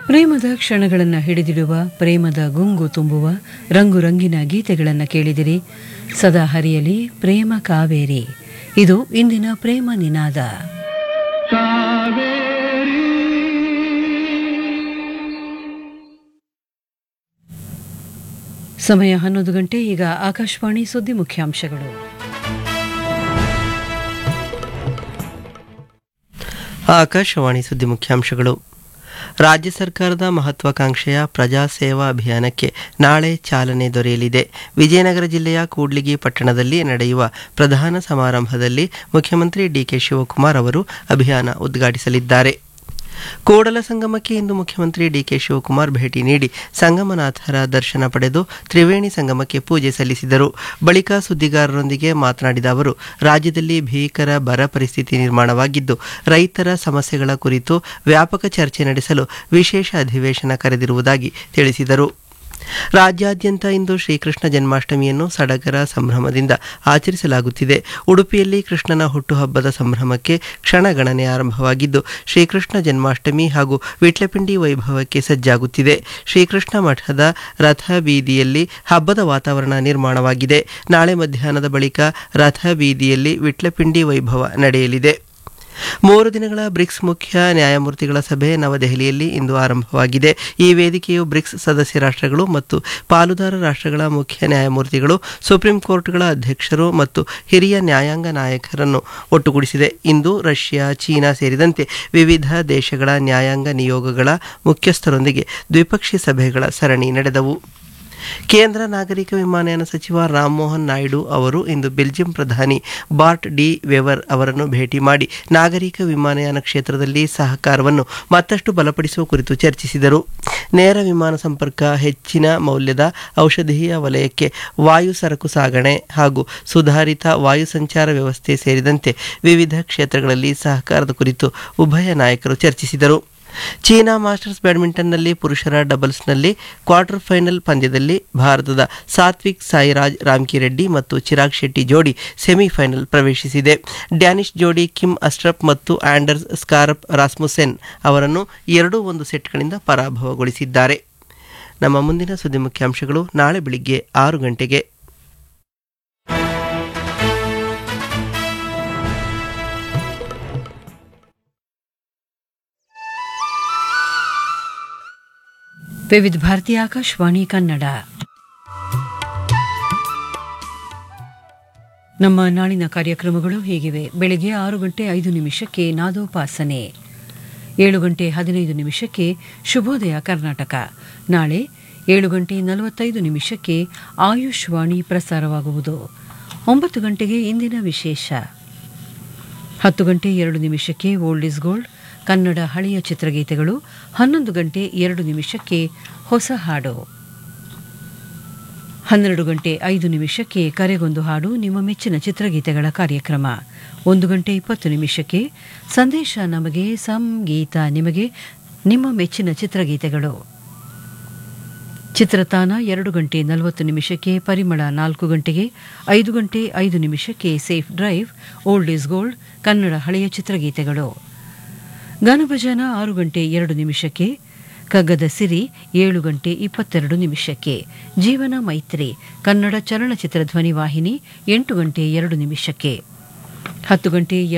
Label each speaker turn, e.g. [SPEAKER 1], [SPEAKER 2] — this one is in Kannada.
[SPEAKER 1] ಪ್ರೇಮದ ಕ್ಷಣಗಳನ್ನು ಹಿಡಿದಿಡುವ ಪ್ರೇಮದ ಗುಂಗು ತುಂಬುವ ರಂಗು ರಂಗಿನ ಗೀತೆಗಳನ್ನು ಕೇಳಿದಿರಿ ಸದಾ ಹರಿಯಲಿ ಪ್ರೇಮ ಕಾವೇರಿ ಇದು ಇಂದಿನ ಪ್ರೇಮ ನಿನಾದ ಸಮಯ ಹನ್ನೊಂದು ಗಂಟೆ ಈಗ ಆಕಾಶವಾಣಿ ಸುದ್ದಿ ಮುಖ್ಯಾಂಶಗಳು
[SPEAKER 2] ಆಕಾಶವಾಣಿ ಸುದ್ದಿ ಮುಖ್ಯಾಂಶಗಳು ರಾಜ್ಯ ಸರ್ಕಾರದ ಮಹತ್ವಾಕಾಂಕ್ಷೆಯ ಪ್ರಜಾ ಸೇವಾ ಅಭಿಯಾನಕ್ಕೆ ನಾಳೆ ಚಾಲನೆ ದೊರೆಯಲಿದೆ ವಿಜಯನಗರ ಜಿಲ್ಲೆಯ ಕೂಡ್ಲಿಗಿ ಪಟ್ಟಣದಲ್ಲಿ ನಡೆಯುವ ಪ್ರಧಾನ ಸಮಾರಂಭದಲ್ಲಿ ಮುಖ್ಯಮಂತ್ರಿ ಡಿಕೆ ಶಿವಕುಮಾರ್ ಅವರು ಅಭಿಯಾನ ಉದ್ಘಾಟಿಸಲಿದ್ದಾರೆ ಕೂಡಲ ಸಂಗಮಕ್ಕೆ ಇಂದು ಮುಖ್ಯಮಂತ್ರಿ ಡಿಕೆ ಶಿವಕುಮಾರ್ ಭೇಟಿ ನೀಡಿ ಸಂಗಮನಾಥರ ದರ್ಶನ ಪಡೆದು ತ್ರಿವೇಣಿ ಸಂಗಮಕ್ಕೆ ಪೂಜೆ ಸಲ್ಲಿಸಿದರು ಬಳಿಕ ಸುದ್ದಿಗಾರರೊಂದಿಗೆ ಮಾತನಾಡಿದ ಅವರು ರಾಜ್ಯದಲ್ಲಿ ಭೀಕರ ಬರ ಪರಿಸ್ಥಿತಿ ನಿರ್ಮಾಣವಾಗಿದ್ದು ರೈತರ ಸಮಸ್ಯೆಗಳ ಕುರಿತು ವ್ಯಾಪಕ ಚರ್ಚೆ ನಡೆಸಲು ವಿಶೇಷ ಅಧಿವೇಶನ ಕರೆದಿರುವುದಾಗಿ ತಿಳಿಸಿದರು ರಾಜ್ಯಾದ್ಯಂತ ಇಂದು ಶ್ರೀಕೃಷ್ಣ ಜನ್ಮಾಷ್ಟಮಿಯನ್ನು ಸಡಗರ ಸಂಭ್ರಮದಿಂದ ಆಚರಿಸಲಾಗುತ್ತಿದೆ ಉಡುಪಿಯಲ್ಲಿ ಕೃಷ್ಣನ ಹುಟ್ಟುಹಬ್ಬದ ಸಂಭ್ರಮಕ್ಕೆ ಕ್ಷಣಗಣನೆ ಆರಂಭವಾಗಿದ್ದು ಶ್ರೀಕೃಷ್ಣ ಜನ್ಮಾಷ್ಟಮಿ ಹಾಗೂ ವಿಟ್ಲಪಿಂಡಿ ವೈಭವಕ್ಕೆ ಸಜ್ಜಾಗುತ್ತಿದೆ ಶ್ರೀಕೃಷ್ಣ ಮಠದ ರಥ ಬೀದಿಯಲ್ಲಿ ಹಬ್ಬದ ವಾತಾವರಣ ನಿರ್ಮಾಣವಾಗಿದೆ ನಾಳೆ ಮಧ್ಯಾಹ್ನದ ಬಳಿಕ ರಥ ಬೀದಿಯಲ್ಲಿ ವಿಟ್ಲಪಿಂಡಿ ವೈಭವ ನಡೆಯಲಿದೆ ಮೂರು ದಿನಗಳ ಬ್ರಿಕ್ಸ್ ಮುಖ್ಯ ನ್ಯಾಯಮೂರ್ತಿಗಳ ಸಭೆ ನವದೆಹಲಿಯಲ್ಲಿ ಇಂದು ಆರಂಭವಾಗಿದೆ ಈ ವೇದಿಕೆಯು ಬ್ರಿಕ್ಸ್ ಸದಸ್ಯ ರಾಷ್ಟ್ರಗಳು ಮತ್ತು ಪಾಲುದಾರ ರಾಷ್ಟ್ರಗಳ ಮುಖ್ಯ ನ್ಯಾಯಮೂರ್ತಿಗಳು ಸುಪ್ರೀಂ ಕೋರ್ಟ್ಗಳ ಅಧ್ಯಕ್ಷರು ಮತ್ತು ಹಿರಿಯ ನ್ಯಾಯಾಂಗ ನಾಯಕರನ್ನು ಒಟ್ಟುಗೂಡಿಸಿದೆ ಇಂದು ರಷ್ಯಾ ಚೀನಾ ಸೇರಿದಂತೆ ವಿವಿಧ ದೇಶಗಳ ನ್ಯಾಯಾಂಗ ನಿಯೋಗಗಳ ಮುಖ್ಯಸ್ಥರೊಂದಿಗೆ ದ್ವಿಪಕ್ಷೀಯ ಸಭೆಗಳ ಸರಣಿ ನಡೆದವು ಕೇಂದ್ರ ನಾಗರಿಕ ವಿಮಾನಯಾನ ಸಚಿವ ರಾಮಮೋಹನ್ ನಾಯ್ಡು ಅವರು ಇಂದು ಬೆಲ್ಜಿಯಂ ಪ್ರಧಾನಿ ಬಾರ್ಟ್ ಡಿ ವೆವರ್ ಅವರನ್ನು ಭೇಟಿ ಮಾಡಿ ನಾಗರಿಕ ವಿಮಾನಯಾನ ಕ್ಷೇತ್ರದಲ್ಲಿ ಸಹಕಾರವನ್ನು ಮತ್ತಷ್ಟು ಬಲಪಡಿಸುವ ಕುರಿತು ಚರ್ಚಿಸಿದರು ನೇರ ವಿಮಾನ ಸಂಪರ್ಕ ಹೆಚ್ಚಿನ ಮೌಲ್ಯದ ಔಷಧೀಯ ವಲಯಕ್ಕೆ ವಾಯು ಸರಕು ಸಾಗಣೆ ಹಾಗೂ ಸುಧಾರಿತ ವಾಯು ಸಂಚಾರ ವ್ಯವಸ್ಥೆ ಸೇರಿದಂತೆ ವಿವಿಧ ಕ್ಷೇತ್ರಗಳಲ್ಲಿ ಸಹಕಾರದ ಕುರಿತು ಉಭಯ ನಾಯಕರು ಚರ್ಚಿಸಿದರು ಚೀನಾ ಮಾಸ್ಟರ್ಸ್ ಬ್ಯಾಡ್ಮಿಂಟನ್ನಲ್ಲಿ ಪುರುಷರ ಡಬಲ್ಸ್ನಲ್ಲಿ ಕ್ವಾರ್ಟರ್ ಫೈನಲ್ ಪಂದ್ಯದಲ್ಲಿ ಭಾರತದ ಸಾತ್ವಿಕ್ ಸಾಯಿರಾಜ್ ರಾಮ್ಕಿರೆಡ್ಡಿ ಮತ್ತು ಚಿರಾಗ್ ಶೆಟ್ಟಿ ಜೋಡಿ ಸೆಮಿಫೈನಲ್ ಪ್ರವೇಶಿಸಿದೆ ಡ್ಯಾನಿಶ್ ಜೋಡಿ ಕಿಮ್ ಅಸ್ಟ್ರಪ್ ಮತ್ತು ಆಂಡರ್ಸ್ ಸ್ಕಾರಪ್ ರಾಸ್ಮುಸೆನ್ ಅವರನ್ನು ಎರಡೂ ಒಂದು ಸೆಟ್ಗಳಿಂದ ಪರಾಭವಗೊಳಿಸಿದ್ದಾರೆ ನಮ್ಮ ಮುಂದಿನ ಸುದ್ದಿ ಮುಖ್ಯಾಂಶಗಳು ನಾಳೆ ಬೆಳಿಗ್ಗೆ ಆರು ಗಂಟೆಗೆ
[SPEAKER 1] ವಿವಿಧ ಭಾರತಿ ಆಕಾಶವಾಣಿ ಕನ್ನಡ ನಮ್ಮ ನಾಳಿನ ಕಾರ್ಯಕ್ರಮಗಳು ಹೀಗಿವೆ ಬೆಳಗ್ಗೆ ಆರು ಗಂಟೆ ಐದು ನಿಮಿಷಕ್ಕೆ ನಾದೋಪಾಸನೆ ಏಳು ಗಂಟೆ ಹದಿನೈದು ನಿಮಿಷಕ್ಕೆ ಶುಭೋದಯ ಕರ್ನಾಟಕ ನಾಳೆ ಏಳು ಗಂಟೆ ನಲವತ್ತೈದು ನಿಮಿಷಕ್ಕೆ ಆಯುಷ್ವಾಣಿ ಪ್ರಸಾರವಾಗುವುದು ಒಂಬತ್ತು ಗಂಟೆಗೆ ಇಂದಿನ ವಿಶೇಷ ಹತ್ತು ಗಂಟೆ ಎರಡು ನಿಮಿಷಕ್ಕೆ ಓಲ್ಡ್ ಇಸ್ ಗೋಲ್ಡ್ ಕನ್ನಡ ಹಳೆಯ ಚಿತ್ರಗೀತೆಗಳು ಹನ್ನೊಂದು ಗಂಟೆ ಎರಡು ನಿಮಿಷಕ್ಕೆ ಹೊಸ ಹಾಡು ಹನ್ನೆರಡು ಗಂಟೆ ಐದು ನಿಮಿಷಕ್ಕೆ ಕರೆಗೊಂದು ಹಾಡು ನಿಮ್ಮ ಮೆಚ್ಚಿನ ಚಿತ್ರಗೀತೆಗಳ ಕಾರ್ಯಕ್ರಮ ಒಂದು ಗಂಟೆ ಇಪ್ಪತ್ತು ನಿಮಿಷಕ್ಕೆ ಸಂದೇಶ ನಮಗೆ ಸಂಗೀತ ನಿಮಗೆ ನಿಮ್ಮ ಮೆಚ್ಚಿನ ಚಿತ್ರಗೀತೆಗಳು ಚಿತ್ರತಾನ ಎರಡು ಗಂಟೆ ನಲವತ್ತು ನಿಮಿಷಕ್ಕೆ ಪರಿಮಳ ನಾಲ್ಕು ಗಂಟೆಗೆ ಐದು ಗಂಟೆ ಐದು ನಿಮಿಷಕ್ಕೆ safe drive old is gold Kannada ಹಳೆಯ ಚಿತ್ರಗೀತೆಗಳು ಗಾನಭಜನ ಆರು ಗಂಟೆ ಎರಡು ನಿಮಿಷಕ್ಕೆ ಕಗ್ಗದ ಸಿರಿ ಏಳು ಗಂಟೆ ಇಪ್ಪತ್ತೆರಡು ನಿಮಿಷಕ್ಕೆ ಜೀವನ ಮೈತ್ರಿ ಕನ್ನಡ ಚಲನಚಿತ್ರ ಧ್ವನಿ ವಾಹಿನಿ ಎಂಟು ಗಂಟೆ ಎರಡು ನಿಮಿಷಕ್ಕೆ ಹತ್ತು ಗಂಟೆ